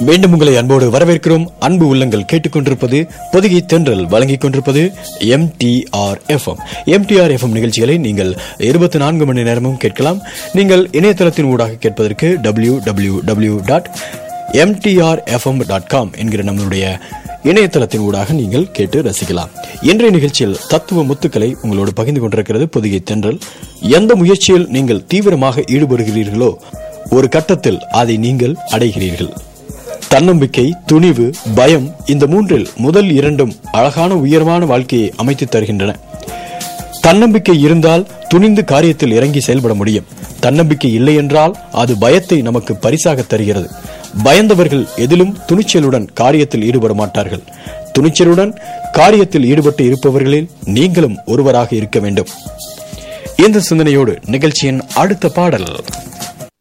மீண்டும் உங்களை அன்போடு வரவேற்கிறோம் அன்பு உள்ளங்கள் கேட்டுக்கொண்டிருப்பது பொதுகை தென்றல் வழங்கிக் கொண்டிருப்பது M T R FM M T R FM நிகழ்ச்சிகளை நீங்கள் இருபத்தி நான்கு மணி நேரமும் கேட்கலாம் நீங்கள் இணையதளத்தின் ஊடாக கேட்பதற்கு W W W dot MTR FM dot com என்கிற நம்மளுடைய இணையதளத்தின் ஊடாக நீங்கள் கேட்டு ரசிக்கலாம் இன்றைய நிகழ்ச்சியில் தத்துவ முத்துக்களை உங்களோடு பகிர்ந்து கொண்டிருக்கிறது பொதிகை தென்றல் எந்த முயற்சியில் நீங்கள் தீவிரமாக ஈடுபடுகிறீர்களோ ஒரு கட்டத்தில் அதை நீங்கள் அடைகிறீர்கள் தன்னம்பிக்கை துணிவு பயம் இந்த மூன்றில் முதல் இரண்டும் அழகான உயர்வான வாழ்க்கையை அமைத்துத் தருகின்றன தன்னம்பிக்கை இருந்தால் துணிந்து காரியத்தில் இறங்கி செயல்பட முடியும் தன்னம்பிக்கை இல்லை என்றால் அது பயத்தை நமக்கு பரிசாக தருகிறது பயந்தவர்கள் எதிலும் துணிச்சலுடன் காரியத்தில் ஈடுபட மாட்டார்கள் துணிச்சலுடன் காரியத்தில் ஈடுபட்டு இருப்பவர்களில் நீங்களும் ஒருவராக இருக்க வேண்டும் இந்த சிந்தனையோடு நிகழ்ச்சியின் அடுத்த பாடல்